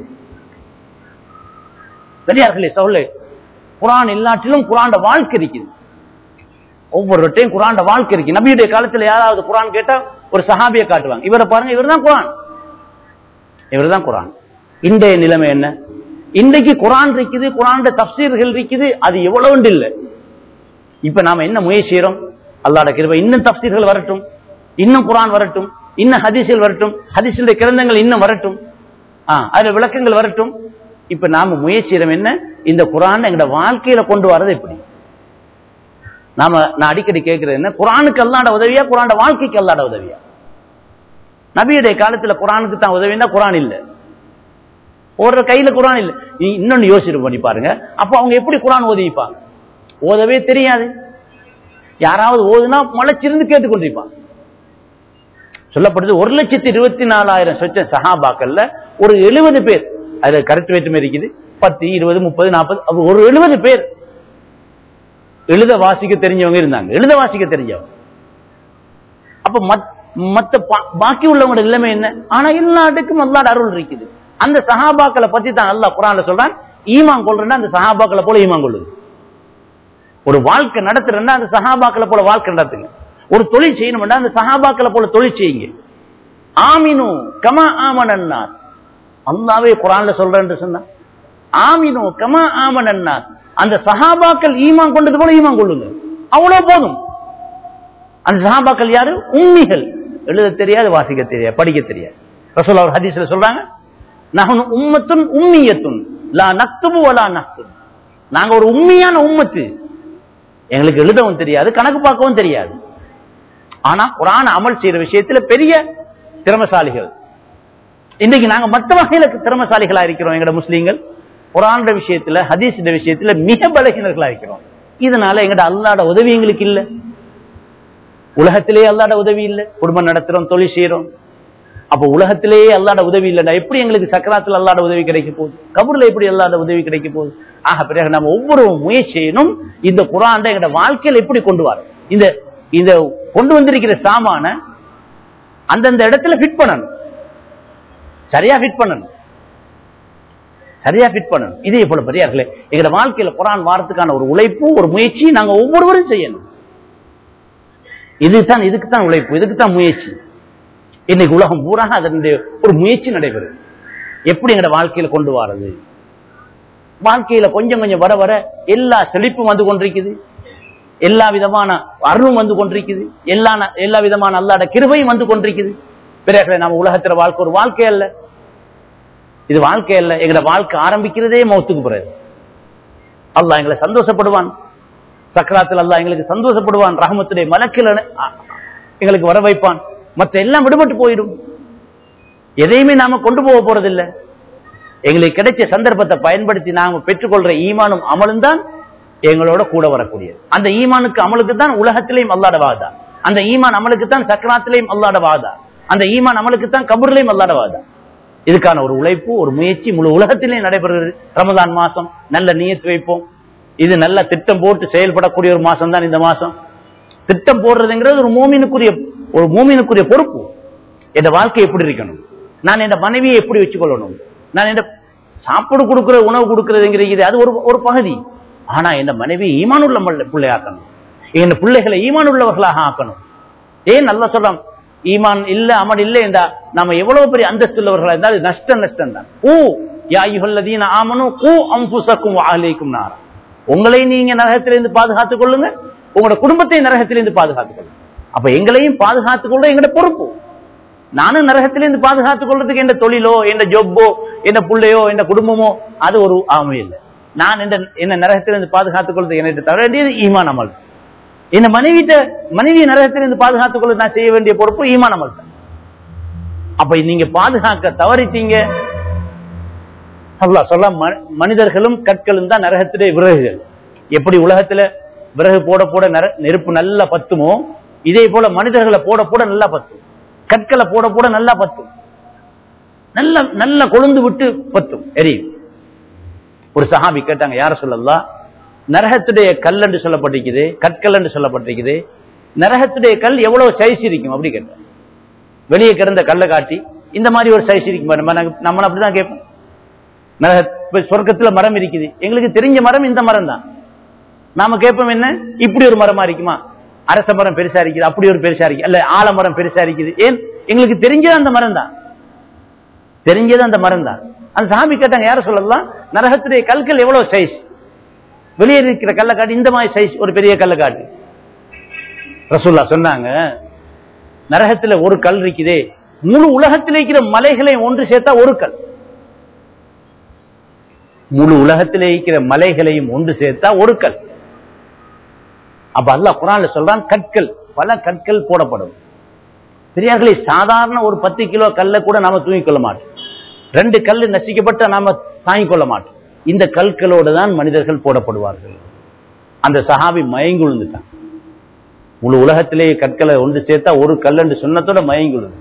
[SPEAKER 1] பெரியார்களே சொல்ல குரான் எல்லாற்றிலும் குரான்ட வாழ்க்கை இருக்குது ஒவ்வொரு டைம் குரான்ட வாழ்க்கை இருக்கு நபியுடைய காலத்துல யாராவது குரான் கேட்டா ஒரு சஹாபியை காட்டுவாங்க இவரை பாருங்க இவர் தான் குரான் இவர் தான் குரான் இன்றைய நிலைமை என்ன இன்றைக்கு குரான் இருக்குது குரான் தப்சீர்கள் இருக்குது அது எவ்வளவு இல்லை இப்ப நாம என்ன முயற்சி செய்யறோம் அல்லாட கிருபை இன்னும் தப்சீர்கள் வரட்டும் இன்னும் குரான் வரட்டும் இன்னும் ஹதீஸில் வரட்டும் ஹதீஸுடைய கிரந்தங்கள் இன்னும் வரட்டும் ஆ, அதுல விளக்கங்கள் வரட்டும் இப்ப நாம முயற்சி செய்யறோம் என்ன இந்த குரான் எங்களோட வாழ்க்கையில கொண்டு வரது எப்படி நாம நான் அடிக்கடி கேட்கிறது என்ன குரானுக்கு அல்லாட உதவியா குரான் வாழ்க்கைக்கு அல்லாட உதவியா நபியுடைய காலத்துல குரானுக்கு தான் உதவினா குரான் இல்ல ஒரு கையில குரான் இல்ல நீ இன்னொன்னு யோசிச்சு பண்ணி பாருங்க அப்ப அவங்க எப்படி குரான் ஓதிப்பாங்க ஓதவே தெரியாது யாராவது ஓதுனா மலைச்சிருந்து கேட்டுக்கொண்டிருப்பாங்க சொல்லப்படுது ஒரு லட்சத்தி இருபத்தி நாலாயிரம் சொச்ச சஹாபாக்கள்ல ஒரு எழுபது பேர் அது கரெக்ட் வேற்றுமை இருக்குது பத்து இருபது முப்பது நாற்பது ஒரு எழுபது பேர் எழுத வாசிக்க தெரிஞ்சவங்க இருந்தாங்க எழுத வாசிக்க தெரிஞ்சவங்க அப்ப மத்- மத்த பா- பாக்கி உள்ளவங்களோட நிலைமை என்ன ஆனா எல்லாத்துக்கும் அல்லாட அருள் இருக்குது அந்த சஹாபாக்களை பத்தி தான் அல்லாஹ் குரான்ல சொல்றான் ஈமான் கொள்றேன்னா அந்த சஹாபாக்களை போல ஈமான் கொள்ளுது ஒரு வாழ்க்கை நடத்துறேன்னா அந்த சஹாபாக்களை போல வாழ்க்கை நடத்துங்க ஒரு தொழில் செய்யணும்னா அந்த சஹாபாக்களை போல தொழில் செய்யுங்க ஆமினு கமா ஆமனன்னார் அல்லாவே குரான்ல சொல்றேன்னு சொன்னா ஆமினு கமா ஆமனன்னார் அந்த சஹாபாக்கள் ஈமான் கொண்டது போல ஈமான் கொள்ளுங்க அவ்வளவு போதும் அந்த சஹாபாக்கள் யாரு உண்மிகள் எழுத தெரியாது வாசிக்க தெரியாது படிக்க தெரியாது ரசூல் அவர் ஹதீஸ்ல சொல்றாங்க நகனு உம்மத்துன் உம்மியத்துன் லா நக்துபு வலா நக்துபு நாங்க ஒரு உண்மையான உம்மத்து எங்களுக்கு எழுதவும் தெரியாது கணக்கு பார்க்கவும் தெரியாது ஆனா குரான் அமல் செய்யற விஷயத்துல பெரிய திறமசாலிகள் இன்னைக்கு நாங்க மற்ற வகையில திறமசாலிகளா இருக்கிறோம் எங்கட முஸ்லீம்கள் குரான் விஷயத்துல ஹதீஸ் விஷயத்துல மிக பலகீனர்களா இருக்கிறோம் இதனால எங்கட அல்லாட உதவி எங்களுக்கு இல்ல உலகத்திலேயே அல்லாட உதவி இல்லை குடும்பம் நடத்துறோம் தொழில் செய்யறோம் அப்ப உலகத்திலேயே அல்லாட உதவி இல்லைன்னா எப்படி எங்களுக்கு சக்கராத்துல அல்லாட உதவி கிடைக்க போகுது கபூர்ல எப்படி அல்லாட உதவி கிடைக்க போகுது ஆக பிறகு நம்ம ஒவ்வொரு முயற்சியினும் இந்த குரான் எங்களோட வாழ்க்கையில எப்படி கொண்டு வர இந்த இந்த கொண்டு வந்திருக்கிற சாமான அந்தந்த இடத்துல ஃபிட் பண்ணணும் சரியா ஃபிட் பண்ணணும் சரியா ஃபிட் பண்ணணும் இதே போல பெரியார்களே எங்களோட வாழ்க்கையில குரான் வாரத்துக்கான ஒரு உழைப்பு ஒரு முயற்சி நாங்க ஒவ்வொருவரும் செய்யணும் இதுதான் இதுக்கு தான் உழைப்பு இதுக்கு தான் முயற்சி இன்னைக்கு உலகம் பூரா அதனுடைய ஒரு முயற்சி நடைபெறுது எப்படி எங்களோட வாழ்க்கையில கொண்டு வரது வாழ்க்கையில கொஞ்சம் கொஞ்சம் வர வர எல்லா செழிப்பும் வந்து கொண்டிருக்குது எல்லா விதமான அருளும் வந்து கொண்டிருக்குது எல்லா எல்லா விதமான அல்லாட கிருபையும் வந்து கொண்டிருக்குது பிறகு நம்ம உலகத்துல வாழ்க்கை ஒரு வாழ்க்கை அல்ல இது வாழ்க்கை அல்ல எங்களோட வாழ்க்கை ஆரம்பிக்கிறதே மௌத்துக்கு பிறகு அல்லாஹ் எங்களை சந்தோஷப்படுவான் சக்கராத்தில் அல்லாஹ் எங்களுக்கு சந்தோஷப்படுவான் ரஹமத்துடைய மலக்கில் எங்களுக்கு வர வைப்பான் மற்ற எல்லாம் விடுபட்டு போயிடும் எதையுமே நாம கொண்டு போக போறதில்லை எங்களுக்கு கிடைச்ச சந்தர்ப்பத்தை பயன்படுத்தி நாம பெற்றுக்கொள்ற ஈமானும் அமலும் தான் எங்களோட கூட வரக்கூடியது அந்த ஈமானுக்கு அமலுக்கு தான் உலகத்திலையும் அல்லாட வாதா அந்த ஈமான் அமலுக்கு தான் சக்கராத்திலையும் அல்லாட வாதா அந்த ஈமான் அமலுக்கு தான் கபூர்லையும் அல்லாட வாதா இதுக்கான ஒரு உழைப்பு ஒரு முயற்சி முழு உலகத்திலே நடைபெறுகிறது ரமதான் மாசம் நல்ல நியத்து வைப்போம் இது நல்ல திட்டம் போட்டு செயல்படக்கூடிய ஒரு மாசம் தான் இந்த மாசம் திட்டம் போடுறதுங்கிறது ஒரு மூமினுக்குரிய ஒரு மூமினுக்குரிய பொறுப்பு என் வாழ்க்கை எப்படி இருக்கணும் நான் என் மனைவியை எப்படி வச்சுக்கொள்ளணும் நான் என் சாப்பாடு கொடுக்கிற உணவு கொடுக்கறதுங்கிறது அது ஒரு ஒரு பகுதி ஆனா என் மனைவி ஈமானுள்ள பிள்ளையாக்கணும் என் பிள்ளைகளை ஈமானுள்ளவர்களாக ஆக்கணும் ஏன் நல்லா சொல்றான் ஈமான் இல்ல அமல் இல்ல என்றா நாம எவ்வளவு பெரிய அந்தஸ்து உள்ளவர்களா இருந்தால் நஷ்டம் நஷ்டம் தான் ஊ யாயுகல்லதீன ஆமனும் கூ அம்புசக்கும் ஆலைக்கும் நாரா உங்களை நீங்க நரகத்திலிருந்து பாதுகாத்துக் கொள்ளுங்க உங்களோட குடும்பத்தை நரகத்திலிருந்து பாதுகாத்துக் கொள்ளுங்க அப்ப எங்களையும் பாதுகாத்துக் கொள்ள எங்களோட பொறுப்பு நானும் நரகத்திலிருந்து பாதுகாத்துக் கொள்றதுக்கு எந்த தொழிலோ எந்த ஜொப்போ எந்த பிள்ளையோ எந்த குடும்பமோ அது ஒரு ஆமை இல்லை நான் இந்த என்ன நரகத்திலிருந்து பாதுகாத்துக் கொள்றது எனக்கு தர வேண்டியது ஈமான் அமல் என்ன மனைவிட்ட மனைவி நரகத்திலிருந்து பாதுகாத்துக் கொள்ள நான் செய்ய வேண்டிய பொறுப்பு ஈமான் அமல் தான் அப்ப நீங்க பாதுகாக்க தவறிட்டீங்க அல்லா சொல்ல மனிதர்களும் கற்களும் தான் நரகத்திலே விறகுகள் எப்படி உலகத்துல விறகு போட போட நெருப்பு நல்லா பத்துமோ இதே போல மனிதர்களை போட போட நல்லா பத்தும் கற்களை போட போட நல்லா பத்தும் நல்ல நல்ல கொழுந்து விட்டு பத்தும் எரியும் ஒரு சஹாபி கேட்டாங்க யார சொல்லலாம் நரகத்துடைய கல் என்று சொல்லப்பட்டிருக்குது கற்கள் என்று சொல்லப்பட்டிருக்குது நரகத்துடைய கல் எவ்வளவு சைஸ் இருக்கும் அப்படி கேட்டேன் வெளியே கிடந்த கல்லை காட்டி இந்த மாதிரி ஒரு சைஸ் இருக்கும் நம்ம அப்படிதான் கேட்போம் நரக சொர்க்கத்துல மரம் இருக்குது எங்களுக்கு தெரிஞ்ச மரம் இந்த மரம் தான் நாம கேட்போம் என்ன இப்படி ஒரு மரமா இருக்குமா அரச மரம் பெருசா இருக்குது அப்படி ஒரு பெருசா இருக்கு அல்ல ஆலமரம் பெருசா இருக்குது ஏன் எங்களுக்கு தெரிஞ்சது அந்த மரம் தான் தெரிஞ்சது அந்த மரம் தான் அந்த சாமி கேட்டாங்க யார சொல்லலாம் நரகத்துடைய கல்கள் எவ்வளவு சைஸ் வெளியே இருக்கிற கல்லை காட்டி இந்த மாதிரி சைஸ் ஒரு பெரிய கல்லை காட்டு ரசூல்லா சொன்னாங்க நரகத்துல ஒரு கல் இருக்குதே முழு உலகத்தில் இருக்கிற மலைகளை ஒன்று சேர்த்தா ஒரு கல் முழு உலகத்திலே இருக்கிற மலைகளையும் ஒன்று சேர்த்தா ஒரு கல் அப்ப அல்ல குரான்ல சொல்றான் கற்கள் பல கற்கள் போடப்படும் பெரியார்களே சாதாரண ஒரு பத்து கிலோ கல்லை கூட நாம தூங்கிக் கொள்ள மாட்டோம் ரெண்டு கல் நசிக்கப்பட்டு நாம தாங்கிக் கொள்ள மாட்டோம் இந்த கற்களோடு தான் மனிதர்கள் போடப்படுவார்கள் அந்த சஹாபி மயங்கி விழுந்துட்டான் முழு உலகத்திலேயே கற்களை ஒன்று சேர்த்தா ஒரு கல் என்று சொன்னதோட மயங்கி விழுந்து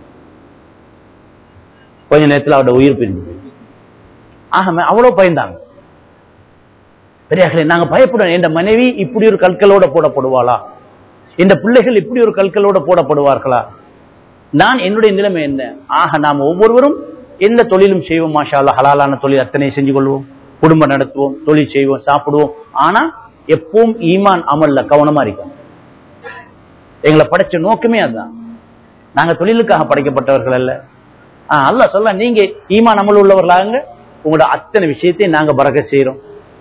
[SPEAKER 1] கொஞ்ச நேரத்தில் அவரோட உயிர் பிரிஞ்சு ஆக அவ்வளவு பயந்தாங்க பெரியார்களே நாங்க பயப்படுவோம் என் மனைவி இப்படி ஒரு கற்களோட போடப்படுவாளா இந்த பிள்ளைகள் இப்படி ஒரு கற்களோட போடப்படுவார்களா நான் என்னுடைய நிலைமை என்ன ஆக நாம் ஒவ்வொருவரும் எந்த தொழிலும் செய்வோம் மாஷா ஹலாலான தொழில் அத்தனை செஞ்சு கொள்வோம் குடும்பம் நடத்துவோம் தொழில் செய்வோம் சாப்பிடுவோம் ஆனா எப்பவும் ஈமான் அமல்ல கவனமா இருக்கும் எங்களை படைச்ச நோக்கமே அதுதான் நாங்க தொழிலுக்காக படைக்கப்பட்டவர்கள் அல்ல அல்ல சொல்ல நீங்க ஈமான் அமல் உள்ளவர்களாங்க உங்களோட அத்தனை விஷயத்தையும் நாங்க பறக்க செய்யறோம்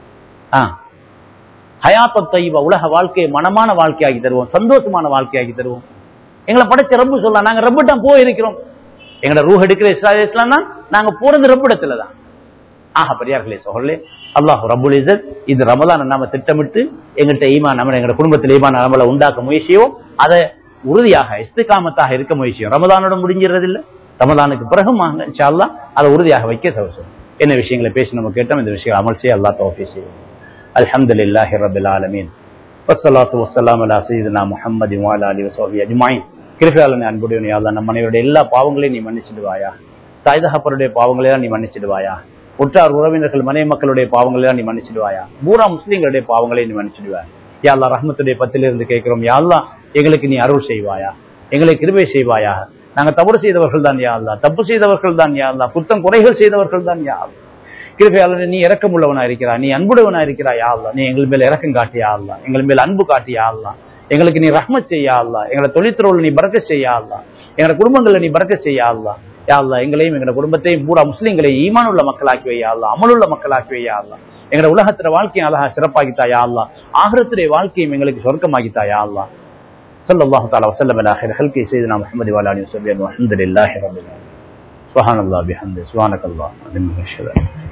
[SPEAKER 1] ஹயாத்த தைவா உலக வாழ்க்கையை மனமான வாழ்க்கையாகி தருவோம் சந்தோஷமான வாழ்க்கையாகி தருவோம் எங்களை படைச்ச ரப்பு சொல்லலாம் நாங்க ரப்பிட்டம் போயிருக்கிறோம் எங்களோட ரூஹ் எடுக்கிற இஸ்லாம் இஸ்லாம் தான் நாங்க போறது ரப்பிடத்துல தான் ஆக பெரியார்களே சோழர்களே அல்லாஹ் ரபுல் இசத் இது ரமலான நாம திட்டமிட்டு எங்கள்கிட்ட ஈமா நம்ம எங்க குடும்பத்தில் ஈமான நம்மளை உண்டாக்க முயற்சியோம் அதை உறுதியாக இஸ்திகாமத்தாக இருக்க முயற்சியும் ரமதானோட முடிஞ்சிடறது இல்லை ரமதானுக்கு பிறகும் இன்ஷால்லா அதை உறுதியாக வைக்க தவசம் என்ன விஷயங்களை பேசி நம்ம கேட்டோம் இந்த விஷயம் அமல் செய்ய அல்லா தோஃபி செய்யும் அல்ஹம்துலில்லாஹி ரபில் ஆலமீன் والصلاة والسلام على سيدنا محمد وعلى آله وصحبه أجمعين கிருஷ்ணாலன் அன்புடையவன் யாழ்லா நம் மனைவியுடைய எல்லா பாவங்களையும் நீ மன்னிச்சிடுவாயா தாய் தகப்பருடைய பாவங்களையெல்லாம் நீ மன்னிச்சிடுவாயா உற்றார் உறவினர்கள் மனை மக்களுடைய பாவங்களையெல்லாம் நீ மன்னிச்சிடுவாயா பூரா முஸ்லீம்களுடைய பாவங்களையும் நீ மன்னிச்சிடுவாய் யாழ்லா ரஹ்மத்துடைய பத்திலிருந்து கேட்கிறோம் யாழ்லா எங்களுக்கு நீ அருள் செய்வாயா எங்களை கிருபை செய்வாயா நாங்க தவறு செய்தவர்கள் தான் யாழ்லா தப்பு செய்தவர்கள் தான் யாழ்லா குத்தம் குறைகள் செய்தவர்கள் தான் யாழ்லா கிருபையாளர் நீ இறக்கம் உள்ளவனா இருக்கிறா நீ அன்புடையவனா இருக்கிறா யாழ்லா நீ எங்கள் மேல் இறக்கம் காட்டியா அல்லா எங்கள் மேல் அன்பு காட்டியா அல்லா எங்களுக்கு நீ ரஹ்மத் செய்யா அல்லா எங்களை தொழில்துறையில் நீ பறக்க செய்யா அல்லா எங்களை குடும்பங்களை நீ பறக்க செய்யா அல்லா யா அல்லா எங்களையும் எங்களோட குடும்பத்தையும் பூரா முஸ்லீம்களை ஈமானுள்ள மக்களாக்கி வையா அல்லா அமலுள்ள மக்களாக்கி வையா அல்லா எங்களோட உலகத்துல வாழ்க்கையை அழகா சிறப்பாகித்தாயா அல்லா ஆகிரத்துடைய வாழ்க்கையும் எங்களுக்கு சொர்க்கமாகித்தாயா அல்லா صلى الله تعالى وسلم على خير خلقه سيدنا محمد وعلى اله وصحبه والحمد لله رب العالمين سبحان الله بحمده سبحانك الله وبحمدك